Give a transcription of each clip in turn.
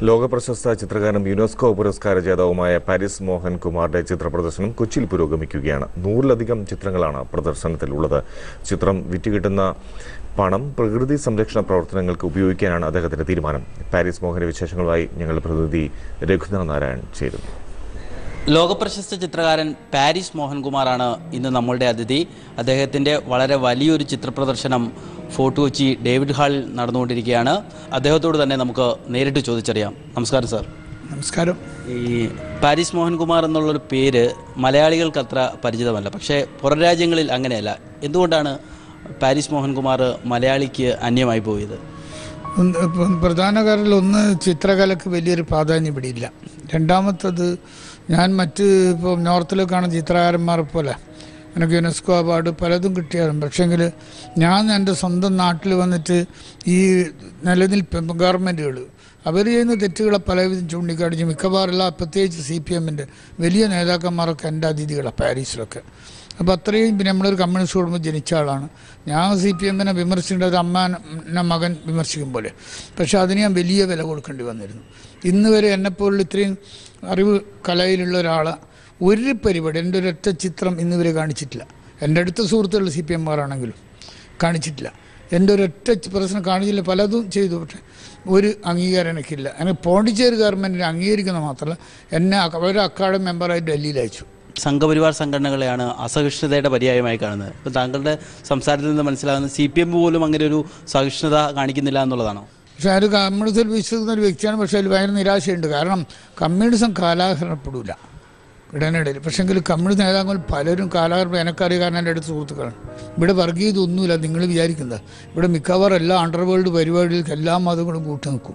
ലോകപ്രശസ്ത ചിത്രകാരനും യുനെസ്കോ പുരസ്കാര ജേതാവുമായ പാരിസ് മോഹൻ കുമാറിന്റെ ചിത്ര പ്രദർശനം കൊച്ചിയിൽ പുരോഗമിക്കുകയാണ് നൂറിലധികം ചിത്രങ്ങളാണ് പ്രദർശനത്തിലുള്ളത് ചിത്രം വിറ്റുകിട്ടുന്ന പണം പ്രകൃതി സംരക്ഷണ പ്രവർത്തനങ്ങൾക്ക് ഉപയോഗിക്കാനാണ് അദ്ദേഹത്തിന്റെ തീരുമാനം പാരിസ് മോഹന്റെ വിശേഷങ്ങളുമായി ഞങ്ങളുടെ പ്രതിനിധി രഘുനാഥ് നാരായൺ ചേരുന്നു ലോകപ്രശസ്ത ചിത്രകാരൻ പാരിസ് മോഹൻകുമാറാണ് ഇന്ന് നമ്മളുടെ അതിഥി അദ്ദേഹത്തിൻ്റെ വളരെ വലിയൊരു ചിത്രപ്രദർശനം ഫോർട്ട് കൊച്ചി ഡേവിഡ് ഹാളിൽ നടന്നുകൊണ്ടിരിക്കുകയാണ് അദ്ദേഹത്തോട് തന്നെ നമുക്ക് നേരിട്ട് ചോദിച്ചറിയാം നമസ്കാരം സാർ നമസ്കാരം ഈ പാരിസ് മോഹൻകുമാർ എന്നുള്ളൊരു പേര് മലയാളികൾക്ക് അത്ര പരിചിതമല്ല പക്ഷേ പുറം രാജ്യങ്ങളിൽ അങ്ങനെയല്ല എന്തുകൊണ്ടാണ് പാരിസ് മോഹൻകുമാർ മലയാളിക്ക് അന്യമായി പോയത് ഒന്ന് ഇപ്പം പ്രധാന കാരണം ഒന്ന് ചിത്രകലക്ക് വലിയൊരു പ്രാധാന്യം ഇവിടെ ഇല്ല രണ്ടാമത്തത് ഞാൻ മറ്റ് ഇപ്പോൾ നോർത്തിൽ കാണുന്ന ചിത്രകാരന്മാരെ പോലെ എനിക്ക് യുനെസ്കോ അവാർഡ് പലതും കിട്ടിയാലും പക്ഷേങ്കിൽ ഞാൻ എൻ്റെ സ്വന്തം നാട്ടിൽ വന്നിട്ട് ഈ നിലനിൽപ്പ് ഗവൺമെൻറ്റുകൾ അവർ ചെയ്യുന്ന തെറ്റുകളെ പലവിധം ചൂണ്ടിക്കാണിച്ച് മിക്കവാറും എല്ലാ പ്രത്യേകിച്ച് സി പി എമ്മിൻ്റെ വലിയ നേതാക്കന്മാരൊക്കെ എൻ്റെ അതിഥികളാണ് പാരീസിലൊക്കെ അപ്പോൾ അത്രയും പിന്നെ നമ്മളൊരു കമ്മ്യൂണിസ്റ്റ് കുടുംബം ജനിച്ച ആളാണ് ഞാൻ സി പി എമ്മിനെ വിമർശിക്കേണ്ട ഒരു അമ്മ മകൻ വിമർശിക്കും പോലെ പക്ഷെ അതിന് ഞാൻ വലിയ വില കൊടുക്കേണ്ടി വന്നിരുന്നു ഇന്ന് വരെ എന്നെപ്പോലുള്ള ഇത്രയും അറിവ് കലയിലുള്ള ഒരാളെ ഒരു പരിപാടി എൻ്റെ ഒരൊറ്റ ചിത്രം ഇന്ന് വരെ കാണിച്ചിട്ടില്ല എൻ്റെ അടുത്ത സുഹൃത്തുക്കൾ സി പി എമ്മാരാണെങ്കിലും കാണിച്ചിട്ടില്ല എൻ്റെ ഒരൊറ്റ പ്രശ്നം കാണിച്ചില്ല പലതും ചെയ്തു പക്ഷേ ഒരു അംഗീകാരം എനിക്കില്ല എനിക്ക് പോണ്ടിച്ചേരി ഗവൺമെൻറ്റിനെ അംഗീകരിക്കുന്ന മാത്രമല്ല എന്നെ അക- ഒരു അക്കാഡമി മെമ്പറായി ഡൽഹിയിൽ അയച്ചു സംഘപരിവാർ സംഘടനകളെയാണ് അസഹിഷ്ണുതയുടെ പര്യായമായി കാണുന്നത് ഇപ്പോൾ താങ്കളുടെ സംസാരത്തിൽ നിന്ന് മനസ്സിലാകുന്നത് സി പി എം പോലും അങ്ങനെ ഒരു സഹിഷ്ണുത കാണിക്കുന്നില്ല എന്നുള്ളതാണോ പക്ഷേ അത് കമ്മ്യൂണിസ്റ്റിൽ വിശ്വസിക്കുന്ന ഒരു വ്യക്തിയാണ് പക്ഷേ അതിൽ ഭയങ്കര നിരാശയുണ്ട് കാരണം കമ്മ്യൂണിസം കാലാഹരണപ്പെടില്ല ഇടനിടയിൽ പക്ഷേങ്കിൽ കമ്മ്യൂണിസ്റ്റ് നേതാക്കൾ പലരും കാലാഹരണം എനക്കറിയ കാരണം എൻ്റെ അടുത്ത് സുഹൃത്തുക്കളാണ് ഇവിടെ വർഗീയത ഒന്നുമില്ല നിങ്ങൾ വിചാരിക്കുന്നത് ഇവിടെ മിക്കവാറും എല്ലാ അണ്ടർവേൾഡ് പരിപാടികൾക്ക് എല്ലാ മതങ്ങളും കൂട്ടി നിൽക്കും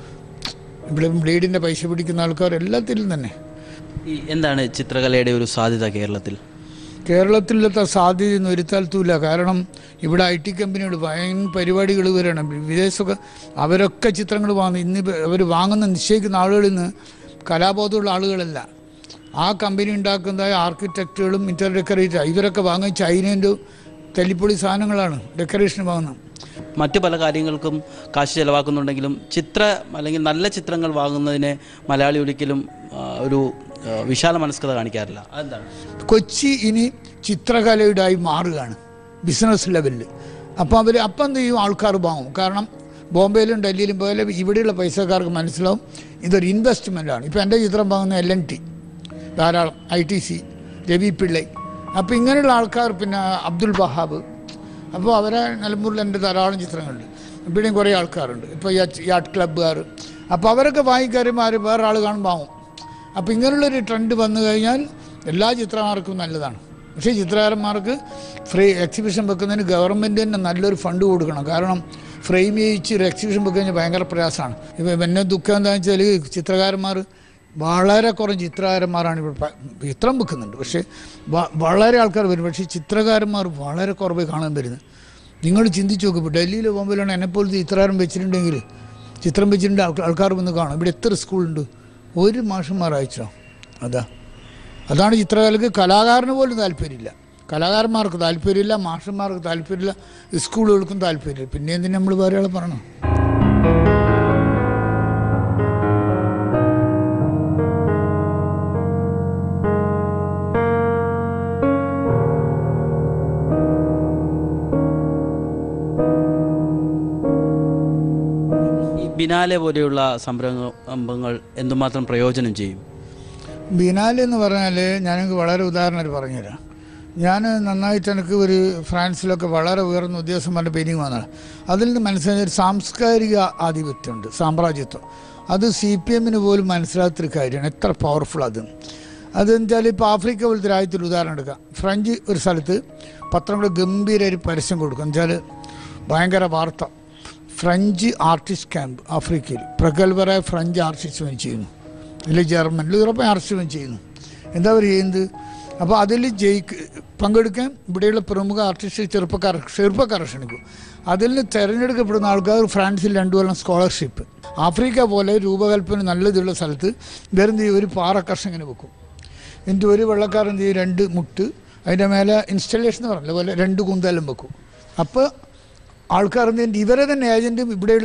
ഇവിടെ ബ്ലേഡിൻ്റെ പൈസ പിടിക്കുന്ന ആൾക്കാർ എല്ലാത്തിലും തന്നെ ഈ എന്താണ് ചിത്രകലയുടെ ഒരു സാധ്യത കേരളത്തിൽ കേരളത്തിലത്തെ സാധ്യതയൊന്നും ഒരു സ്ഥലത്തുമില്ല കാരണം ഇവിടെ ഐ ടി കമ്പനികൾ ഭയങ്കര പരിപാടികൾ വരികയാണ് വിദേശമൊക്കെ അവരൊക്കെ ചിത്രങ്ങൾ വാങ്ങുന്നു ഇന്ന് അവർ വാങ്ങുന്ന നിശ്ചയിക്കുന്ന ആളുകളിൽ നിന്ന് കലാബോധമുള്ള ആളുകളല്ല ആ കമ്പനി ഉണ്ടാക്കുന്നതായ ആർക്കിടെക്റ്റുകളും ഇൻ്റർ ഡെക്കറേറ്റർ ഇവരൊക്കെ വാങ്ങുന്ന ചൈനേൻ്റെ തല്ലിപ്പൊളി സാധനങ്ങളാണ് ഡെക്കറേഷൻ വാങ്ങുന്നത് മറ്റു പല കാര്യങ്ങൾക്കും കാശ് ചെലവാക്കുന്നുണ്ടെങ്കിലും ചിത്ര അല്ലെങ്കിൽ നല്ല ചിത്രങ്ങൾ വാങ്ങുന്നതിന് മലയാളി ഒരിക്കലും ആ, ഒരു ആ, വിശാല മനസ്കത കാണിക്കാറില്ല അതെന്താണ് കൊച്ചി ഇനി ചിത്രകലയുടെയായി മാറുകയാണ് ബിസിനസ് ലെവലിൽ അപ്പോൾ അവർ അപ്പം എന്ത് ചെയ്യും ആൾക്കാർ വാങ്ങും കാരണം ബോംബെയിലും ഡൽഹിയിലും പോലെ ഇവിടെയുള്ള പൈസക്കാർക്ക് മനസ്സിലാവും ഇതൊരു ഇൻവെസ്റ്റ്മെൻ്റ് ആണ് ഇപ്പോൾ എൻ്റെ ചിത്രം വാങ്ങുന്ന എൽ എൻ ടി ധാരാളം I T C Ravi Pillai അപ്പോൾ ഇങ്ങനെയുള്ള ആൾക്കാർ പിന്നെ അബ്ദുൽ വഹാബ് അപ്പോൾ അവരെ നിലമ്പൂരിൽ എൻ്റെ ധാരാളം ചിത്രങ്ങളുണ്ട് ഇവിടെയും കുറേ ആൾക്കാരുണ്ട് ഇപ്പോൾ യാട്ട് ക്ലബ്ബുകാർ അപ്പോൾ അവരൊക്കെ വാങ്ങിക്കാരുമാർ വേറെ ആൾ കാണുമ്പോൾ വാങ്ങും അപ്പോൾ ഇങ്ങനെയുള്ളൊരു ട്രെൻഡ് വന്നു കഴിഞ്ഞാൽ എല്ലാ ചിത്രകാർക്കും നല്ലതാണ് പക്ഷേ ചിത്രകാരന്മാർക്ക് ഫ്രീ എക്സിബിഷൻ വെക്കുന്നതിന് ഗവൺമെൻറ് തന്നെ നല്ലൊരു ഫണ്ട് കൊടുക്കണം കാരണം ഫ്രെയിം ചെയ്യിച്ച് ഒരു എക്സിബിഷൻ വെക്കുന്നതിന് ഭയങ്കര പ്രയാസമാണ് ഇപ്പോൾ എന്നെ ദുഃഖം എന്താണെന്ന് വെച്ചാൽ ചിത്രകാരന്മാർ വളരെ കുറഞ്ഞ ചിത്രകാരന്മാരാണ് ഇവിടെ പ- ചിത്രം വെക്കുന്നുണ്ട് പക്ഷേ വ- വളരെ ആൾക്കാർ വരും പക്ഷേ ചിത്രകാരന്മാർ വളരെ കുറവേ കാണാൻ വരുന്നത് നിങ്ങൾ ചിന്തിച്ച് നോക്കും ഇപ്പോൾ ഡൽഹിയിലോ ബോംബെയിലാണ് എന്നെപ്പോലത്തെ ചിത്രകാരൻ വെച്ചിട്ടുണ്ടെങ്കിൽ ചിത്രം വെച്ചിട്ടുണ്ട് ആൾക്കാർ ആൾക്കാർ വന്ന് കാണും ഇവിടെ എത്ര സ്കൂളുണ്ട് ഒരു മാഷന്മാർ അയച്ചോ അതാ അതാണ് ചിത്രകലക്ക് കലാകാരന് പോലും താല്പര്യമില്ല കലാകാരന്മാർക്ക് താല്പര്യമില്ല മാഷന്മാർക്ക് താല്പര്യമില്ല സ്കൂളുകൾക്കും താല്പര്യമില്ല പിന്നെ എന്തിനു നമ്മൾ വേറെ ആളെ പറയണം ഈ ബിനാലെ പോലെയുള്ള സംരംഭങ്ങൾ എന്തുമാത്രം പ്രയോജനം ചെയ്യും ബിനാൽ എന്ന് പറഞ്ഞാൽ ഞാനെനിക്ക് വളരെ ഉദാഹരണമായിട്ട് പറഞ്ഞുതരാം ഞാൻ നന്നായിട്ട് എനിക്ക് ഒരു ഫ്രാൻസിലൊക്കെ വളരെ ഉയർന്ന ഉദ്യോഗസ്ഥന്മാരുടെ പെയിൻറ്റിങ് വന്നതാണ് അതിൽ നിന്ന് മനസ്സിലായ ഒരു സാംസ്കാരിക ആധിപത്യമുണ്ട് സാമ്രാജ്യത്വം അത് സി പി എമ്മിന് പോലും മനസ്സിലാത്തൊരു കാര്യമാണ് എത്ര പവർഫുൾ അത് അതെന്ന് ഇപ്പോൾ ആഫ്രിക്ക പോലത്തെ രാജ്യത്തിൽ ഉദാഹരണം എടുക്കാം ഫ്രഞ്ച് ഒരു സ്ഥലത്ത് പത്രങ്ങൾ ഗംഭീര ഒരു പരസ്യം കൊടുക്കും എന്നുവെച്ചാൽ ഭയങ്കര വാർത്ത ഫ്രഞ്ച് ആർട്ടിസ്റ്റ് ക്യാമ്പ് ആഫ്രിക്കയിൽ പ്രഗത്ഭരായ ഫ്രഞ്ച് ആർട്ടിസ്റ്റ് വേണ്ടി ചെയ്യുന്നു ഇല്ല ജർമ്മനിൽ യൂറോപ്യൻ ആർട്ടിസ്റ്റ് ചെയ്യുന്നു എന്താ അവർ ചെയ്യുന്നത് അപ്പോൾ അതിൽ ജയിക്ക് പങ്കെടുക്കാൻ ഇവിടെയുള്ള പ്രമുഖ ആർട്ടിസ്റ്റ് ചെറുപ്പക്കാർ ചെറുപ്പക്കാരെ ക്ഷണിക്കും അതിൽ നിന്ന് തിരഞ്ഞെടുക്കപ്പെടുന്ന ആൾക്കാർ ഫ്രാൻസിൽ രണ്ടു കൊല്ലം സ്കോളർഷിപ്പ് ആഫ്രിക്ക പോലെ രൂപകൽപ്പന നല്ലതുള്ള സ്ഥലത്ത് വേറെ ഒരു പാറ കർഷകന് വെക്കും എന്നിട്ട് ഒരു വെള്ളക്കാരൻ എന്ത് ചെയ്യും രണ്ട് മുട്ട് അതിൻ്റെ മേലെ ഇൻസ്റ്റലേഷൻ എന്ന് പറഞ്ഞ പോലെ രണ്ട് കുന്തലും വെക്കും അപ്പോൾ ആൾക്കാർ എന്ത് ചെയ്യും? ഇവരെ തന്നെ ഏജൻറ്റും ഇവിടെയുള്ള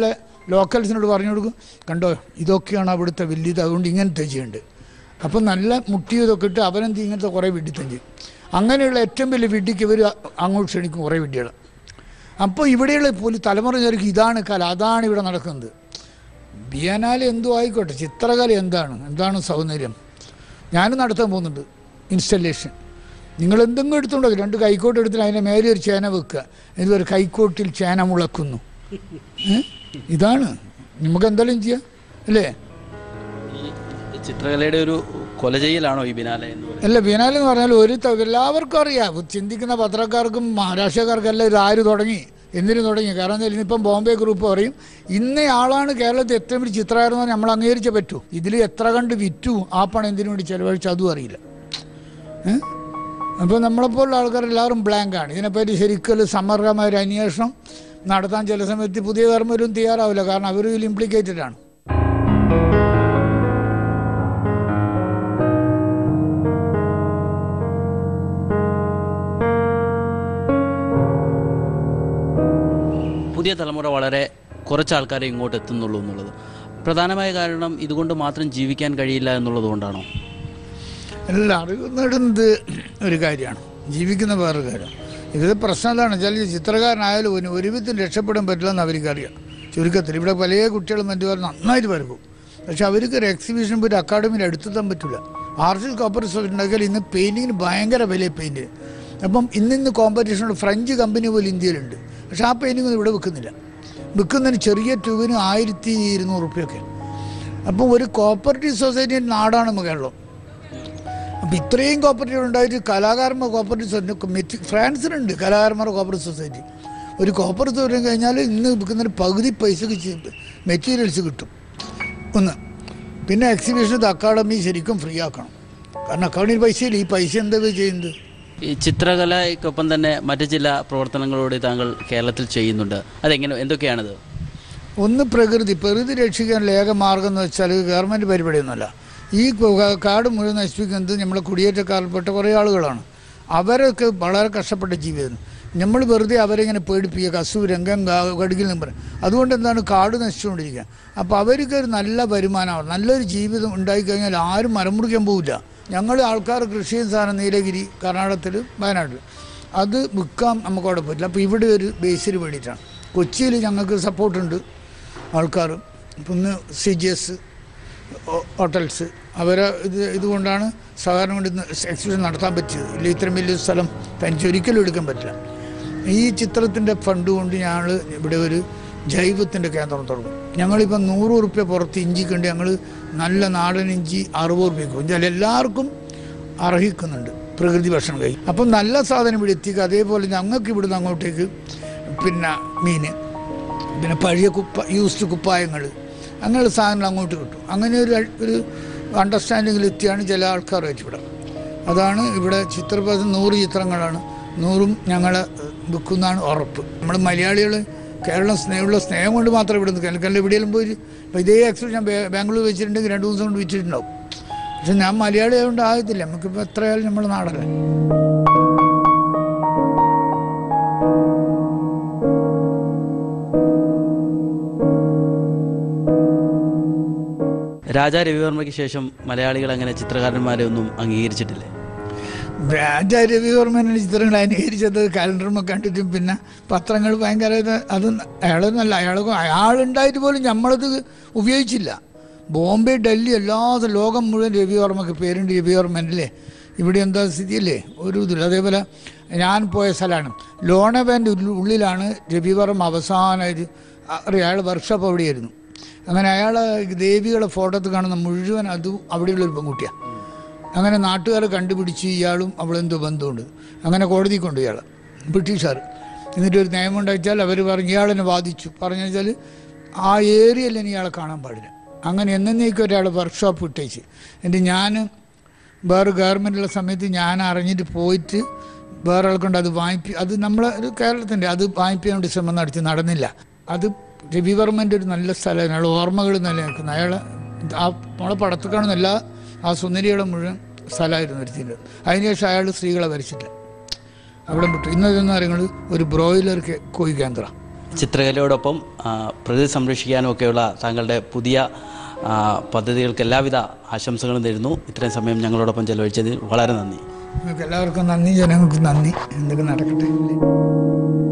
ലോക്കൽസിനോട് പറഞ്ഞു കൊടുക്കും കണ്ടോ ഇതൊക്കെയാണ് അവിടുത്തെ വലിയത് അതുകൊണ്ട് ഇങ്ങനത്തെ ചെയ്യുന്നുണ്ട് അപ്പം നല്ല മുട്ടിയതൊക്കെ ഇട്ട് അവനെന്ത് ഇങ്ങനത്തെ കുറേ വിഡിത്തം ചെയ്യും അങ്ങനെയുള്ള ഏറ്റവും വലിയ വിഡിക്ക് ഇവർ അങ്ങോട്ട് ക്ഷണിക്കും കുറേ വിഡ്ഢികൾ അപ്പോൾ ഇവിടെയുള്ള പോലും തലമുറ വിചാരിക്കും ഇതാണ് കല അതാണ് ഇവിടെ നടക്കുന്നത് ബിയനാല് എന്തോ ആയിക്കോട്ടെ ചിത്രകല എന്താണ് എന്താണ് സൗന്ദര്യം ഞാനും നടത്താൻ പോകുന്നുണ്ട് ഇൻസ്റ്റലേഷൻ നിങ്ങൾ എന്തെങ്കിലും എടുത്തുണ്ടോ രണ്ട് കൈക്കോട്ട് എടുത്തിട്ട് അതിൻ്റെ മേലെ ഒരു ചേന വെക്കുക എന്നിട്ട് ഒരു കൈക്കോട്ടിൽ ചേന മുളക്കുന്നു ഏ? ഇതാണ് നമുക്ക് എന്തെങ്കിലും ചെയ്യാം അല്ലേ ഈ ചിത്രകലയുടെ ഒരു കൊല ചെയ്യലാണോ ഈ ബിനാലെ എന്ന് പറയുന്നത് അല്ല ബിനാലെന്ന് എന്ന് പറഞ്ഞാൽ ഒരു ത- എല്ലാവർക്കും അറിയാം ചിന്തിക്കുന്ന പത്രക്കാർക്കും രാഷ്ട്രീയക്കാർക്കും എല്ലാം ഇത് ആര് തുടങ്ങി എന്തിനു തുടങ്ങി കാരണം എന്താ ഇന്നിപ്പം ബോംബെ ഗ്രൂപ്പ് പറയും ഇന്ന ആളാണ് കേരളത്തിൽ ഏറ്റവും വലിയ ചിത്രകാരൻ എന്ന് നമ്മൾ അംഗീകരിച്ചേ പറ്റൂ ഇതിൽ എത്ര കണ്ട് വിറ്റു ആ പണം എന്തിനു വേണ്ടി ചെലവഴിച്ചു അതും അറിയില്ല ഏ? അപ്പോൾ നമ്മളെപ്പോലുള്ള ആൾക്കാർ എല്ലാവരും ബ്ലാങ്ക് ആണ് ഇതിനെപ്പറ്റി ശരിക്കും ഒരു സമഗ്രമായ ഒരു അന്വേഷണം നടത്താൻ ചില സമയത്ത് പുതിയ കർമ്മരും തയ്യാറാവില്ല കാരണം അവർ ഇതിൽ ഇംപ്ലിക്കേറ്റഡ് ആണ് പുതിയ തലമുറ വളരെ കുറച്ച് ആൾക്കാരെ ഇങ്ങോട്ട് എത്തുന്നുള്ളൂ എന്നുള്ളത് പ്രധാനമായ കാരണം ഇതുകൊണ്ട് മാത്രം ജീവിക്കാൻ കഴിയില്ല എന്നുള്ളത് കൊണ്ടാണോ അല്ല അറിവ് നേടുന്നത് ഒരു കാര്യമാണ് ജീവിക്കുന്ന വേറൊരു കാര്യം ഇത് പ്രശ്നം എന്താണ് വെച്ചാൽ ഈ ചിത്രകാരനായാലും ഒരു ഒരുവിധം രക്ഷപ്പെടാൻ പറ്റില്ലെന്ന് അവർക്കറിയാം ചുരുക്കത്തിൽ ഇവിടെ പല കുട്ടികളും മറ്റുമാർ നന്നായിട്ട് വരക്കും പക്ഷെ അവർക്ക് ഒരു എക്സിബിഷൻ പോയിട്ട് അക്കാഡമിയിൽ അടുത്തെത്താൻ പറ്റില്ല ആർട്ടിസ്റ്റ് കോപ്പറേഷൻ ഉണ്ടാക്കിയാൽ ഇന്ന് പെയിൻറ്റിങ്ങിന് ഭയങ്കര വില പെയിൻറ്റ് അപ്പം ഇന്നിന്ന് കോമ്പറ്റീഷനോട് ഫ്രഞ്ച് കമ്പനി പോലും ഇന്ത്യയിലുണ്ട് പക്ഷെ ആ പെയിൻറ്റിംഗ് ഒന്നും ഇവിടെ വിൽക്കുന്നില്ല വിൽക്കുന്നതിന് ചെറിയ ട്യൂബിന് ആയിരത്തി ഇരുന്നൂറ് റുപ്യൊക്കെ അപ്പം ഒരു കോപ്പറേറ്റീവ് സൊസൈറ്റി നാടാണ് നമുക്ക് കേരളം അപ്പം ഇത്രയും കോപ്പറേറ്റീവ് ഉണ്ടായിട്ട് കലാകാരന്മാർ കോപ്പറേറ്റീവ് സൊസൈറ്റി മെറ്റി ഫ്രാൻസിലുണ്ട് കലാകാരന്മാർ കോപ്പറേറ്റീവ് സൊസൈറ്റി ഒരു കോപ്പറേറ്റീവ് സൊസൈറ്റി കഴിഞ്ഞാൽ ഇന്ന് വിൽക്കുന്നതിന് പകുതി പൈസക്ക് മെറ്റീരിയൽസ് കിട്ടും ഒന്ന് പിന്നെ എക്സിബിഷൻ ഇത് അക്കാഡമി ശരിക്കും ഫ്രീ ആക്കണം കാരണം അക്കാഡമിയിൽ പൈസയില്ല ഈ പൈസ എന്താ ഇവര് ചെയ്യുന്നത് ഈ ചിത്രകലയ്ക്കൊപ്പം തന്നെ മറ്റു ചില പ്രവർത്തനങ്ങളോട് താങ്കൾ കേരളത്തിൽ ചെയ്യുന്നുണ്ട് അതെങ്ങനെ എന്തൊക്കെയാണത് ഒന്ന് പ്രകൃതി പ്രകൃതി രക്ഷിക്കാനുള്ള ഏക മാർഗം എന്ന് വെച്ചാൽ ഗവൺമെൻറ് പരിപാടിയൊന്നുമല്ല ഈ ക- കാട് മുഴുവൻ നശിപ്പിക്കുന്നത് നമ്മളെ കുടിയേറ്റക്കാരിൽപ്പെട്ട കുറേ ആളുകളാണ് അവരൊക്കെ വളരെ കഷ്ടപ്പെട്ട ജീവിതം നമ്മൾ വെറുതെ അവരെ ഇങ്ങനെ പേടിപ്പിക്കുക കസു രംഗം കടുകിൽ നിന്ന് പറയും അതുകൊണ്ട് എന്താണ് കാട് നശിച്ചുകൊണ്ടിരിക്കുക അപ്പോൾ അവർക്ക് ഒരു നല്ല വരുമാനമാണ് നല്ലൊരു ജീവിതം ഉണ്ടായിക്കഴിഞ്ഞാൽ ആരും മരം മുറിക്കാൻ പോവില്ല ഞങ്ങൾ ആൾക്കാർ കൃഷി ചെയ്യുന്ന സാധനം നീലഗിരി കർണാടകത്തിൽ വയനാട്ടിൽ അത് വിൽക്കാൻ നമുക്ക് അവിടെ പറ്റില്ല അപ്പോൾ ഇവിടെ ഒരു ബേസിന് വേണ്ടിയിട്ടാണ് കൊച്ചിയിൽ ഞങ്ങൾക്ക് സപ്പോർട്ടുണ്ട് ആൾക്കാർ ഇപ്പം ഇന്ന് സി ജി എസ് ഹോട്ടൽസ് അവരെ ഇത് ഇതുകൊണ്ടാണ് സഹകരണം കൊണ്ട് ഇന്ന് എക്സിബിഷൻ നടത്താൻ പറ്റിയത് ഇല്ല ഇത്രയും വലിയ സ്ഥലം തനിച്ച് ഒരിക്കലും എടുക്കാൻ പറ്റില്ല ഈ ചിത്രത്തിൻ്റെ ഫണ്ട് കൊണ്ട് ഞങ്ങൾ ഇവിടെ ഒരു ജൈവത്തിൻ്റെ കേന്ദ്രം തുടങ്ങും ഞങ്ങളിപ്പം നൂറ് ഉറുപ്പ്യ പുറത്ത് ഇഞ്ചി കണ്ട് ഞങ്ങൾ നല്ല നാടൻ ഇഞ്ചി അറുപത് ഉറുപ്പ്യക്ക് വെച്ചാൽ എല്ലാവർക്കും അർഹിക്കുന്നുണ്ട് പ്രകൃതി ഭക്ഷണം കഴിക്കും അപ്പം നല്ല സാധനം ഇവിടെ എത്തിക്കുക അതേപോലെ ഞങ്ങൾക്ക് ഇവിടുന്ന് അങ്ങോട്ടേക്ക് പിന്നെ മീൻ പിന്നെ പഴയ കുപ്പ യൂസ്ഡ് കുപ്പായങ്ങൾ അങ്ങനെയുള്ള സാധനങ്ങൾ അങ്ങോട്ട് കിട്ടും അങ്ങനെ ഒരു ഒരു അണ്ടർസ്റ്റാൻഡിങ്ങിൽ എത്തിയാണ് ചില ആൾക്കാർ ഇവിടെ അതാണ് ഇവിടെ ചിത്രപ്രദം നൂറ് ചിത്രങ്ങളാണ് നൂറും ഞങ്ങൾ വിൽക്കുന്നതാണ് ഉറപ്പ് നമ്മൾ മലയാളികൾ കേരളം സ്നേഹമുള്ള സ്നേഹം കൊണ്ട് മാത്രം ഇവിടെ നിൽക്കുക അല്ലെങ്കിൽ എവിടെയെങ്കിലും പോയി ഇപ്പോൾ ഇതേ എക്സിബിഷൻ ഞാൻ ബാ- ബാംഗ്ലൂർ വെച്ചിട്ടുണ്ടെങ്കിൽ രണ്ട് ദിവസം കൊണ്ട് വിറ്റിട്ടുണ്ടാവും പക്ഷെ ഞാൻ മലയാളി ആയതുകൊണ്ട് ആകത്തില്ല നമുക്കിപ്പോൾ എത്രയായാലും നമ്മുടെ നാടല്ലേ രാജാ രവിവർമ്മയ്ക്ക് ശേഷം മലയാളികൾ അങ്ങനെ ചിത്രകാരന്മാരെ ഒന്നും അംഗീകരിച്ചിട്ടില്ലേ രാജ രവിവർമ്മൻ്റെ ചിത്രങ്ങൾ അനുകരിച്ചത് കലണ്ടറുമ്പോൾ കണ്ടിട്ടും പിന്നെ പത്രങ്ങൾ ഭയങ്കര ഇത് അത് അയാളൊന്നല്ല അയാൾ അയാളുണ്ടായിട്ട് പോലും നമ്മളത് ഉപയോഗിച്ചില്ല ബോംബെ ഡൽഹി എല്ലാ സ്ഥ- ലോകം മുഴുവൻ രവിവർമ്മക്ക് പേരുണ്ട് രവിവർമ്മനല്ലേ ഇവിടെ എന്താ സ്ഥിതിയല്ലേ ഒരു ഇതില്ല അതേപോലെ ഞാൻ പോയ സ്ഥലമാണ് ലോണവേൻ്റെ ഉള്ളിലാണ് രവിവർമ്മ അവസാനമായിട്ട് അറിയാം അയാൾ വർക്ക്ഷോപ്പ് അവിടെയായിരുന്നു അങ്ങനെ അയാൾ ദേവികളെ ഫോട്ടോത്ത് കാണുന്ന മുഴുവൻ അതും അവിടെയുള്ളൊരു പെൺകുട്ടിയാണ് അങ്ങനെ നാട്ടുകാർ കണ്ടുപിടിച്ച് ഇയാളും അവളെന്തോ ബന്ധമുണ്ട് അങ്ങനെ കോടതി കൊണ്ട് ഇയാൾ ബ്രിട്ടീഷുകാർ എന്നിട്ട് ഒരു നിയമം ഉണ്ടാച്ചാൽ അവർ പറഞ്ഞു ഇയാളെന്നെ വാദിച്ചു പറഞ്ഞു വെച്ചാൽ ആ ഏരിയയിൽ ഇനി ഇയാളെ കാണാൻ പാടില്ല അങ്ങനെ എന്നേക്കും ഒരാൾ വർക്ക്ഷോപ്പ് ഇട്ടേച്ച് എന്നിട്ട് ഞാൻ വേറെ ഗവൺമെൻറ്റുള്ള സമയത്ത് ഞാൻ അറിഞ്ഞിട്ട് പോയിട്ട് വേറെ ആൾക്കൊണ്ട് അത് വാങ്ങിപ്പി അത് നമ്മളെ ഒരു കേരളത്തിൻ്റെ അത് വാങ്ങിപ്പിക്കാൻ വേണ്ടി ശ്രമം നടത്തി നടന്നില്ല അത് രവിവർമ്മൻ്റെ ഒരു നല്ല സ്ഥലമാണ് അയാൾ ഓർമ്മകൾ നിലനിൽക്കുന്ന അയാൾ ആ നമ്മളെ പടത്തിൽ കാണുന്ന എല്ലാ ആ സുന്ദരികളെ മുഴുവൻ സ്ഥലമായിരുന്നു വരുത്തിയിട്ട് അതിനുശേഷം അയാൾ സ്ത്രീകളെ വരച്ചിട്ടില്ല അവിടെ വിട്ടു ഇന്നതെന്ന് പറയുന്നത് ഒരു ബ്രോയിലർ കെ- കോഴി കേന്ദ്രം ചിത്രകലയോടൊപ്പം ആ, പ്രകൃതി സംരക്ഷിക്കാനും ഒക്കെയുള്ള താങ്കളുടെ പുതിയ ആ, പദ്ധതികൾക്ക് എല്ലാവിധ ആശംസകളും തരുന്നു ഇത്രയും സമയം ഞങ്ങളോടൊപ്പം ചെലവഴിച്ചതിൽ വളരെ നന്ദി നിങ്ങൾക്ക് എല്ലാവർക്കും നന്ദി ജനങ്ങൾക്ക് നന്ദി എന്തൊക്കെ നടക്കട്ടെ